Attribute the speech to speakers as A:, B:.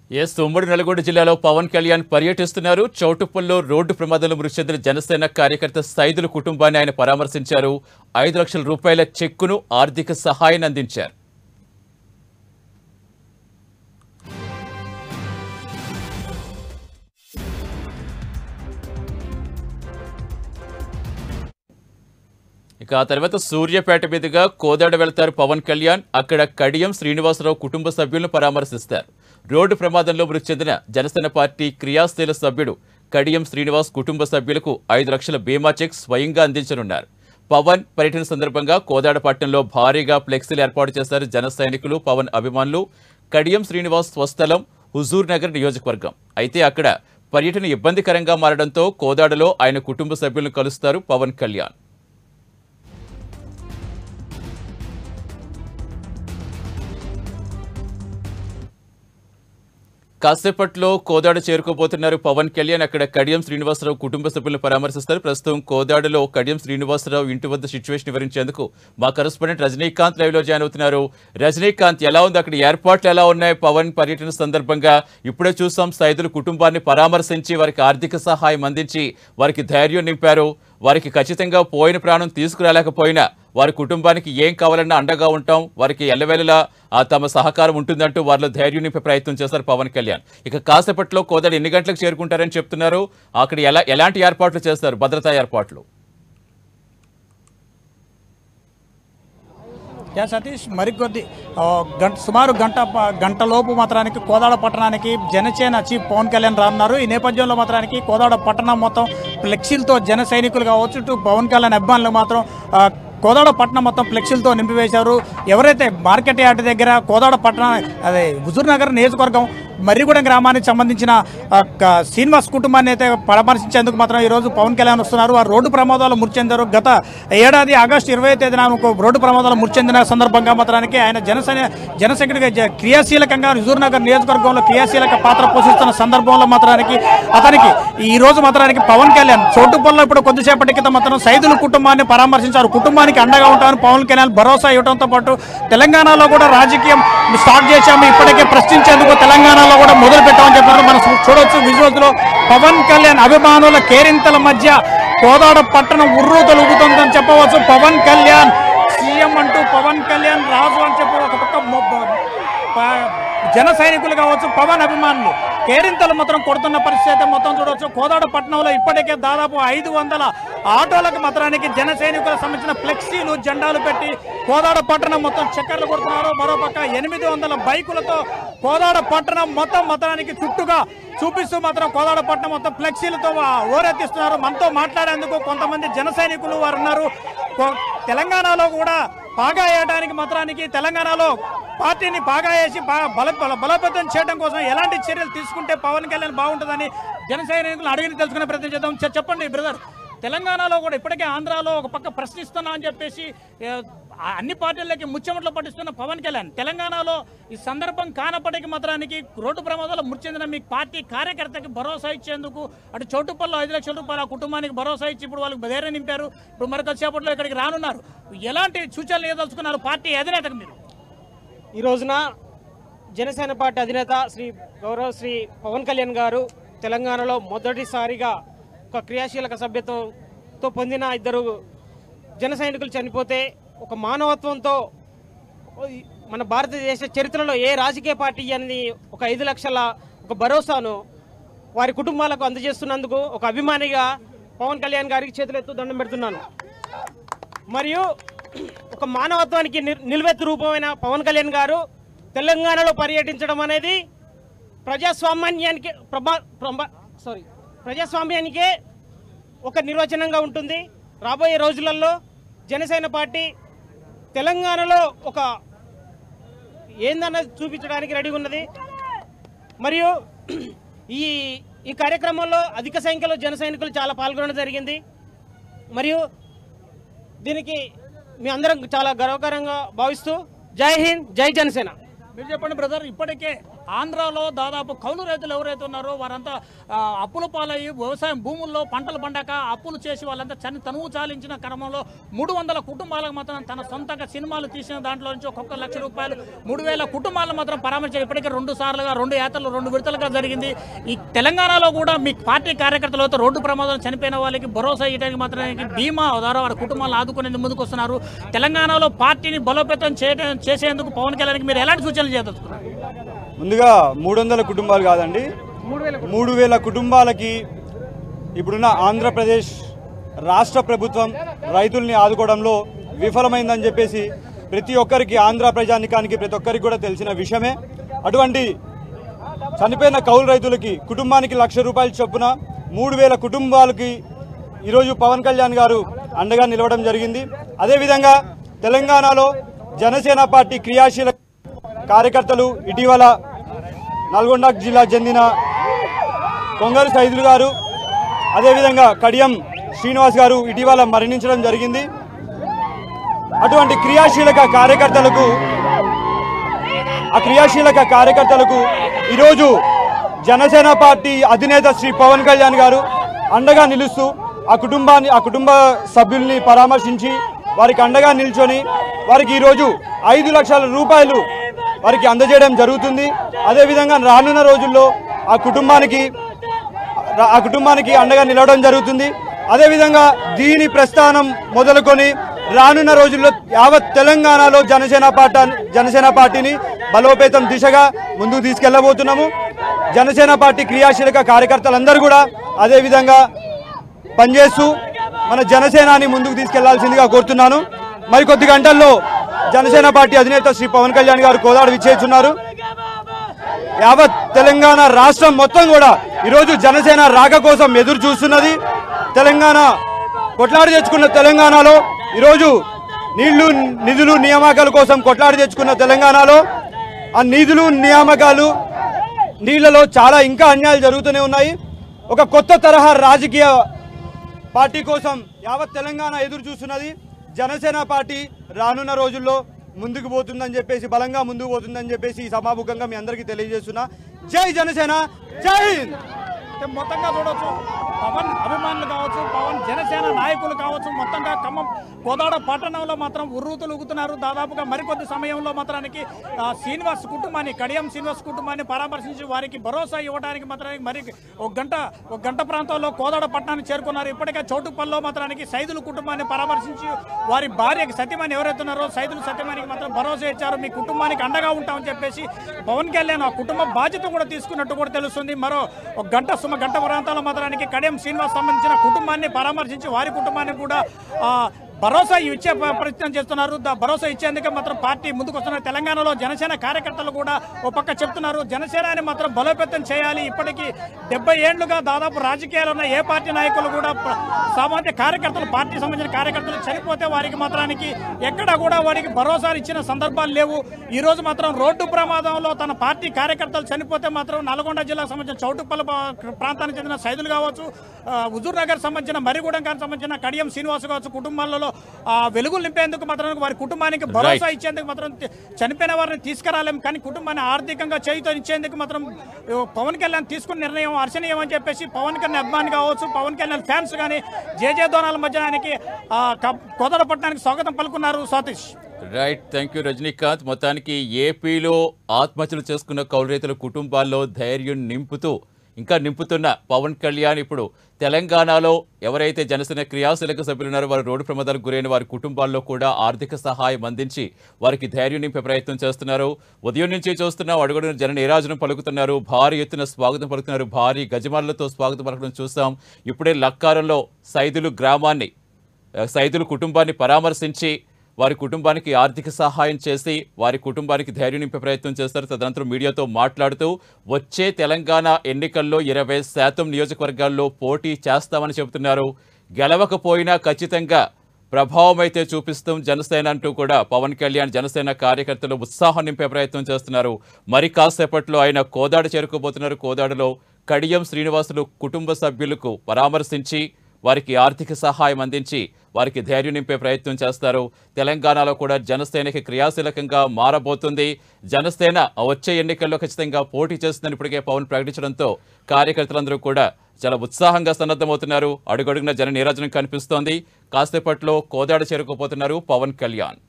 A: Yes ఉమ్మడి నల్గొండ జిల్లాలో పవన్ కళ్యాణ్ పర్యటిస్తున్నారు చౌటుప్పల్లో రోడ్డు ప్రమాదంలో మృతి చెందిన జనసేన కార్యకర్త సైదుల కుటుంబాన్ని ఆయన పరామర్శించారు ఐదు లక్షల రూపాయల చెక్కును ఆర్థిక సహాయాన్ని అందించారు ఇక ఆ తర్వాత సూర్యాపేట మీదుగా కోదాడ వెళ్తారు పవన్ కళ్యాణ్ అక్కడ కడియం శ్రీనివాసరావు కుటుంబ సభ్యులను పరామర్శిస్తారు రోడ్డు ప్రమాదంలో మృతి చెందిన జనసేన పార్టీ క్రియాశీల సభ్యుడు కడియం శ్రీనివాస్ కుటుంబ సభ్యులకు ఐదు లక్షల బీమా చెక్ స్వయంగా అందించనున్నారు పవన్ పర్యటన సందర్భంగా కోదాడ పట్టణంలో భారీగా ఫ్లెక్సీలు ఏర్పాటు చేశారు జన సైనికులు పవన్ అభిమానులు కడియం శ్రీనివాస్ స్వస్థలం హుజూర్ నగర్ నియోజకవర్గం అయితే అక్కడ పర్యటన ఇబ్బందికరంగా మారడంతో కోదాడలో ఆయన కుటుంబ సభ్యులను కలుస్తారు పవన్ కళ్యాణ్ కాసేపట్లో కోదాడ చేరుకోబోతున్నారు పవన్ కళ్యాణ్ అక్కడ కడియం శ్రీనివాసరావు కుటుంబ సభ్యులను పరామర్శిస్తారు ప్రస్తుతం కోదాడలో కడియం శ్రీనివాసరావు ఇంటి వద్ద సిచ్యువేషన్ వివరించేందుకు మా కరెస్పాండెంట్ రజనీకాంత్ లైవ్ లో జాయిన్ అవుతున్నారు రజనీకాంత్ ఎలా ఉంది అక్కడ ఏర్పాట్లు ఎలా ఉన్నాయి పవన్ పర్యటన సందర్భంగా ఇప్పుడే చూసాం సైదులు కుటుంబాన్ని పరామర్శించి వారికి ఆర్థిక సహాయం అందించి వారికి ధైర్యం నింపారు వారికి ఖచ్చితంగా పోయిన ప్రాణం తీసుకురాలేకపోయినా వారి కుటుంబానికి ఏం కావాలన్నా అండగా ఉంటాం వారికి ఎల్లవేళలా ఆ, తమ సహకారం ఉంటుందంటూ వారిలో ధైర్యం నింపే ప్రయత్నం చేశారు పవన్ కళ్యాణ్ ఇక కాసేపట్లో కోదాడు ఎన్ని గంటలకు చేరుకుంటారని చెప్తున్నారు అక్కడ ఎలా ఎలాంటి ఏర్పాట్లు చేస్తారు భద్రతా ఏర్పాట్లు
B: యా సతీష్ మరికొద్ది ఆ, గంట సుమారు గంట ప- గంట లోపు మాత్రానికి కోదాడ పట్టణానికి జనసేన చీఫ్ పవన్ కళ్యాణ్ రానున్నారు ఈ నేపథ్యంలో మాత్రానికి కోదాడ పట్టణం మొత్తం ఫ్లెక్సీలతో జన సైనికులు కావచ్చు ఇటు పవన్ కళ్యాణ్ అభిమానులు మాత్రం ఆ, కోదాడ పట్టణం మొత్తం ఫ్లెక్సీలతో నింపివేశారు ఎవరైతే మార్కెట్ యార్డ్ దగ్గర కోదాడ పట్టణ అదే హుజూర్ నగర్ నియోజకవర్గం మర్రిగూడెం గ్రామానికి సంబంధించిన ఆ, క- శ్రీనివాస్ కుటుంబాన్ని అయితే పరామర్శించేందుకు మాత్రం ఈరోజు పవన్ కళ్యాణ్ వస్తున్నారు వారు రోడ్డు ప్రమాదాలు మృతి చెందారు గత ఏడాది ఆగస్టు ఇరవై తేదీన ఒక రోడ్డు ప్రమాదాలు మృతి చెందిన సందర్భంగా మాత్రానికి ఆయన జనసేన జనసైనికుడిగా జ- క్రియాశీలకంగా హుజూర్ నగర్ నియోజకవర్గంలో క్రియాశీలక పాత్ర పోషిస్తున్న సందర్భంలో మాత్రానికి అతనికి ఈ రోజు మాత్రానికి పవన్ కళ్యాణ్ చోటుపల్లో ఇప్పుడు కొద్దిసేపటి క్రితం మాత్రం సైదుల కుటుంబాన్ని పరామర్శించారు కుటుంబానికి అండగా ఉంటామని పవన్ కళ్యాణ్ భరోసా ఇవ్వడంతో పాటు తెలంగాణలో కూడా రాజకీయం స్టార్ట్ చేశాము ఇప్పటికే ప్రశ్నించేందుకు తెలంగాణలో కూడా మొదలు పెట్టామని చెప్పారు మనం చూడొచ్చు విజువల్స్ లో పవన్ కళ్యాణ్ అభిమానుల కేరింతల మధ్య కోదాడ పట్టణం ఉర్రూ తొలుగుతుందని చెప్పవచ్చు పవన్ కళ్యాణ్ సీఎం అంటూ పవన్ కళ్యాణ్ రాజు అని చెప్పి ఒక పక్క మొ- ప- జన సైనికులు కావచ్చు పవన్ అభిమానులు కేరింతలు మాత్రం కొడుతున్న పరిస్థితి అయితే మొత్తం చూడవచ్చు కోదాడ పట్టణంలో ఇప్పటికే దాదాపు ఐదు వందల ఆటోలకు మాత్రానికి జన సైనికులకు సంబంధించిన ఫ్లెక్సీలు జెండాలు పెట్టి కోదాడ పట్టణం మొత్తం చక్కర్లు కొడుతున్నారు మరోపక్క ఎనిమిది వందల బైకులతో కోదాడ పట్టణం మొత్తం మొత్తానికి చుట్టుగా చూపిస్తూ మాత్రం కోదాడ పట్టణం మొత్తం ఫ్లెక్సీలతో ఓరెత్తిస్తున్నారు మనతో మాట్లాడేందుకు కొంతమంది జన సైనికులు వారు ఉన్నారు కో- తెలంగాణలో కూడా పాగా వేయడానికి మాత్రానికి తెలంగాణలో పార్టీని పాగా వేసి బా- బల బల- బలోపేతం చేయడం కోసం ఎలాంటి చర్యలు తీసుకుంటే పవన్ కళ్యాణ్ బాగుంటుందని జన సైనికులు అడిగి తెలుసుకునే ప్రయత్నం చేద్దాం చె- చెప్పండి బ్రదర్ తెలంగాణలో కూడా ఇప్పటికే ఆంధ్రాలో ఒక పక్క ప్రశ్నిస్తున్నా అని చెప్పేసి ఏ, ఆ అన్ని పార్టీలకి ముచ్చెమట్లు పట్టిస్తున్న పవన్ కళ్యాణ్ తెలంగాణలో ఈ సందర్భం కానప్పటికీ మాత్రానికి రోడ్డు ప్రమాదాలు మృతి చెందిన మీ పార్టీ కార్యకర్తకి భరోసా ఇచ్చేందుకు అటు చౌటుప్పల్లో ఐదు లక్షల రూపాయల ఆ కుటుంబానికి భరోసా ఇచ్చి ఇప్పుడు వాళ్ళకి ధైర్యం నింపారు ఇప్పుడు మరి కొద్దిసేపట్లో ఇక్కడికి రానున్నారు ఎలాంటి సూచనలు ఏదలుచుకున్నారు పార్టీ అధినేతకు మీరు
C: ఈ రోజున జనసేన పార్టీ అధినేత శ్రీ గౌరవ శ్రీ పవన్ కళ్యాణ్ గారు తెలంగాణలో మొదటిసారిగా ఒక క్రియాశీలక సభ్యత్వంతో పొందిన ఇద్దరు జన సైనికులు చనిపోతే ఒక మానవత్వంతో మన భారతదేశ చరిత్రలో ఏ రాజకీయ పార్టీ అని ఒక ఐదు లక్షల ఒక భరోసాను వారి కుటుంబాలకు అందజేస్తున్నందుకు ఒక అభిమానిగా పవన్ కళ్యాణ్ గారికి చేతులెత్తు దండం పెడుతున్నాను మరియు ఒక మానవత్వానికి నిర్- నిలువెత్తు రూపమైన పవన్ కళ్యాణ్ గారు తెలంగాణలో పర్యటించడం అనేది ప్రజాస్వామ్యానికి ప్రభా ప్రభా- సారీ ప్రజాస్వామ్యానికే ఒక నిర్వచనంగా ఉంటుంది రాబోయే రోజులలో జనసేన పార్టీ తెలంగాణలో ఒక ఏందన్నది చూపించడానికి రెడీ ఉన్నది మరియు ఈ ఈ కార్యక్రమంలో అధిక సంఖ్యలో జన సైనికులు చాలా పాల్గొనడం జరిగింది మరియు దీనికి మీ అందరం చాలా గర్వకారంగా భావిస్తూ జై హింద్ జై జనసేన
B: మీరు చెప్పండి బ్రదర్ ఇప్పటికే ఆంధ్రాలో దాదాపు కౌలు రైతులు ఎవరైతే ఉన్నారో వారంతా ఆ, అప్పుల పాలయ్యి వ్యవసాయం భూముల్లో పంటలు పండక అప్పులు చేసి వాళ్ళంతా చని తనువు చాలించిన క్రమంలో మూడు వందల కుటుంబాలకు మాత్రం తన సొంతంగా సినిమాలు తీసిన దాంట్లో నుంచి ఒక్కొక్క లక్ష రూపాయలు మూడు వేల కుటుంబాలను మాత్రం పరామర్శించారు ఇప్పటికే రెండు సార్లుగా రెండు యాత్రలు రెండు విడతలుగా జరిగింది ఈ తెలంగాణలో కూడా మీ పార్టీ కార్యకర్తలతో రోడ్డు ప్రమాదం చనిపోయిన వాళ్ళకి భరోసా ఇవ్వడానికి మాత్రమే బీమా ద్వారా వారి కుటుంబాలను ఆదుకునేందుకు ముందుకు వస్తున్నారు తెలంగాణలో పార్టీని బలోపేతం చేయడం చేసేందుకు పవన్ కళ్యాణ్కి మీరు ఎలాంటి సూచనలు చేయదలుచుకున్నారు
D: ముందుగా మూడు వందల కుటుంబాలు కాదండి మూడు వేల కుటుంబాలకి ఇప్పుడున్న ఆంధ్రప్రదేశ్ రాష్ట్ర ప్రభుత్వం రైతుల్ని ఆదుకోవడంలో విఫలమైందని చెప్పేసి ప్రతి ఒక్కరికి ఆంధ్ర ప్రజానికానికి ప్రతి ఒక్కరికి కూడా తెలిసిన విషయమే అటువంటి చనిపోయిన కౌలు రైతులకి కుటుంబానికి లక్ష రూపాయల చొప్పున మూడు వేల కుటుంబాలకి ఈరోజు పవన్ కళ్యాణ్ గారు అండగా నిలవడం జరిగింది అదేవిధంగా తెలంగాణలో జనసేన పార్టీ క్రియాశీల కార్యకర్తలు ఇటీవల నల్గొండ జిల్లా చెందిన కొంగరు సైదులు గారు అదేవిధంగా కడియం శ్రీనివాస్ గారు ఇటీవల మరణించడం జరిగింది అటువంటి క్రియాశీలక కార్యకర్తలకు ఆ క్రియాశీలక కార్యకర్తలకు ఈరోజు జనసేన పార్టీ అధినేత శ్రీ పవన్ కళ్యాణ్ గారు అండగా నిలుస్తూ ఆ కుటుంబాన్ని ఆ కుటుంబ సభ్యుల్ని పరామర్శించి వారికి అండగా నిల్చొని వారికి ఈరోజు ఐదు లక్షల రూపాయలు వారికి అందజేయడం జరుగుతుంది అదేవిధంగా రానున్న రోజుల్లో ఆ కుటుంబానికి రా- ఆ కుటుంబానికి అండగా నిలవడం జరుగుతుంది అదేవిధంగా దీని ప్రస్థానం మొదలుకొని రానున్న రోజుల్లో యావత్ తెలంగాణలో జనసేన పార్టీ జనసేన పార్టీని బలోపేతం దిశగా ముందుకు తీసుకెళ్లబోతున్నాము జనసేన పార్టీ క్రియాశీలక కార్యకర్తలందరూ కూడా అదేవిధంగా పనిచేస్తూ మన జనసేనాని ముందుకు తీసుకెళ్లాల్సిందిగా కోరుతున్నాను మరికొద్ది గంటల్లో జనసేన పార్టీ అధినేత శ్రీ పవన్ కళ్యాణ్ గారు కోదాడు విచ్చేస్తున్నారు యావత్ తెలంగాణ రాష్ట్రం మొత్తం కూడా ఈరోజు జనసేన రాక కోసం ఎదురు చూస్తున్నది తెలంగాణ కొట్లాడి తెచ్చుకున్న తెలంగాణలో ఈరోజు నీళ్లు నిధులు నియామకాల కోసం కొట్లాడి తెచ్చుకున్న తెలంగాణలో ఆ నిధులు నియామకాలు నీళ్లలో చాలా ఇంకా అన్యాయాలు జరుగుతూనే ఉన్నాయి ఒక కొత్త తరహా రాజకీయ పార్టీ కోసం యావత్ తెలంగాణ ఎదురు చూస్తున్నది జనసేన పార్టీ రానున్న రోజుల్లో ముందుకు పోతుందని చెప్పేసి బలంగా ముందుకు పోతుందని చెప్పేసి ఈ సభాముఖంగా మీ అందరికీ తెలియజేస్తున్నా జై జనసేన జై హింద్
B: అంటే మొత్తంగా చూడొచ్చు పవన్ అభిమానులు కావచ్చు పవన్ జనసేన నాయకులు కావచ్చు మొత్తంగా ఖమ్మం కోదాడ పట్టణంలో మాత్రం ఉర్రూతులుగుతున్నారు దాదాపుగా మరికొద్ది సమయంలో మాత్రానికి ఆ, శ్రీనివాస్ కుటుంబాన్ని కడియం శ్రీనివాస్ కుటుంబాన్ని పరామర్శించి వారికి భరోసా ఇవ్వడానికి మాత్రానికి మరి ఒక గంట ఒక గంట ప్రాంతంలో కోదాడ పట్టణానికి చేరుకున్నారు ఇప్పటికే చౌటుపల్లిలో మాత్రానికి సైదుల కుటుంబాన్ని పరామర్శించి వారి భార్యకి సత్యమని ఎవరైతే ఉన్నారో సైదులు సత్యమనికి మాత్రం భరోసా ఇచ్చారు మీ కుటుంబానికి అండగా ఉంటామని చెప్పేసి పవన్ కళ్యాణ్ ఆ కుటుంబ బాధ్యత కూడా తీసుకున్నట్టు కూడా తెలుస్తుంది మరో ఒక గంట సుమ గంట ప్రాంతాల్లో మాత్రానికి కడియం శ్రీనివాస్ సంబంధించిన కుటుంబాన్ని పరామర్శించి వారి కుటుంబాన్ని కూడా ఆ, భరోసా ఇచ్చే ప్ర- ప్రయత్నం చేస్తున్నారు దా భరోసా ఇచ్చేందుకే మాత్రం పార్టీ ముందుకు వస్తున్నారు తెలంగాణలో జనసేన కార్యకర్తలు కూడా ఓ పక్క చెప్తున్నారు జనసేనాని మాత్రం బలోపేతం చేయాలి ఇప్పటికీ డెబ్బై ఏళ్లుగా దాదాపు రాజకీయాలు ఉన్న ఏ పార్టీ నాయకులు కూడా ప్ర- సామాన్య కార్యకర్తలు పార్టీ సంబంధించిన కార్యకర్తలు చనిపోతే వారికి మాత్రానికి ఎక్కడ కూడా వారికి భరోసాలు ఇచ్చిన సందర్భాలు లేవు ఈ రోజు మాత్రం రోడ్డు ప్రమాదంలో తన పార్టీ కార్యకర్తలు చనిపోతే మాత్రం నల్గొండ జిల్లాకు సంబంధించిన చౌటుప్పల పా- ప్రాంతానికి చెందిన సైదులు కావచ్చు ఆ, హుజూర్ నగర్ సంబంధించిన మరిగూడెం గారికి సంబంధించిన కడియం శ్రీనివాస్ కావచ్చు కుటుంబాలలో ఆ, వెలుగులు నింపేందుకు మాత్రం వారి కుటుంబానికి భరోసా
A: Right.
B: ఇచ్చేందుకు మాత్రం తి- చనిపోయిన వారిని తీసుకురాలేం కానీ కుటుంబాన్ని ఆర్థికంగా చేయుతో ఇచ్చేందుకు మాత్రం ఓ, పవన్ కళ్యాణ్ తీసుకున్న నిర్ణయం హర్షణీయం అని చెప్పేసి పవన్ కళ్యాణ్ అభిమాని కావచ్చు పవన్ కళ్యాణ్ ఫ్యాన్స్ కానీ జేజే దోనాల మధ్య ఆయనకి ఆ, క- కోదడపట్నానికి స్వాగతం పలుకున్నారు Satish
A: right thank you Rajinikanth మొత్తానికి ఏపీలో ఆత్మహత్యలు చేసుకున్న కౌలు రైతుల కుటుంబాల్లో ధైర్యం నింపుతూ ఇంకా నింపుతున్న పవన్ కళ్యాణ్ ఇప్పుడు తెలంగాణలో ఎవరైతే జనసేన క్రియాశీలక సభ్యులు ఉన్నారో వారు రోడ్డు ప్రమాదాలకు గురైన వారి కుటుంబాల్లో కూడా ఆర్థిక సహాయం అందించి వారికి ధైర్యం నింపే ప్రయత్నం చేస్తున్నారు ఉదయం నుంచి చూస్తున్నాం అడుగుడున జన నీరాజనం పలుకుతున్నారు భారీ ఎత్తున స్వాగతం పలుకుతున్నారు భారీ గజమాలతో స్వాగతం పలకడం చూస్తాం ఇప్పుడే లక్కారంలో సైదులు గ్రామాన్ని సైదులు కుటుంబాన్ని పరామర్శించి వారి కుటుంబానికి ఆర్థిక సహాయం చేసి వారి కుటుంబానికి ధైర్యం నింపే ప్రయత్నం చేస్తారు తదనంతరం మీడియాతో మాట్లాడుతూ వచ్చే తెలంగాణ ఎన్నికల్లో ఇరవై శాతం నియోజకవర్గాల్లో పోటీ చేస్తామని చెబుతున్నారు గెలవకపోయినా ఖచ్చితంగా ప్రభావం అయితే చూపిస్తాం జనసేన అంటూ కూడా పవన్ కళ్యాణ్ జనసేన కార్యకర్తలు ఉత్సాహం నింపే ప్రయత్నం చేస్తున్నారు మరి కాసేపట్లో ఆయన కోదాడ చేరుకోబోతున్నారు కోదాడలో కడియం శ్రీనివాసులు కుటుంబ సభ్యులకు పరామర్శించి వారికి ఆర్థిక సహాయం అందించి వారికి ధైర్యం నింపే ప్రయత్నం చేస్తారు తెలంగాణలో కూడా జనసేనకి క్రియాశీలకంగా మారబోతుంది జనసేన వచ్చే ఎన్నికల్లో ఖచ్చితంగా పోటీ చేస్తుందని ఇప్పటికే పవన్ ప్రకటించడంతో కార్యకర్తలందరూ కూడా చాలా ఉత్సాహంగా సన్నద్ధమవుతున్నారు అడుగడుగున జన నీరాజనం కనిపిస్తోంది కాసేపట్లో కోదాడ చేరుకోబోతున్నారు పవన్ కళ్యాణ్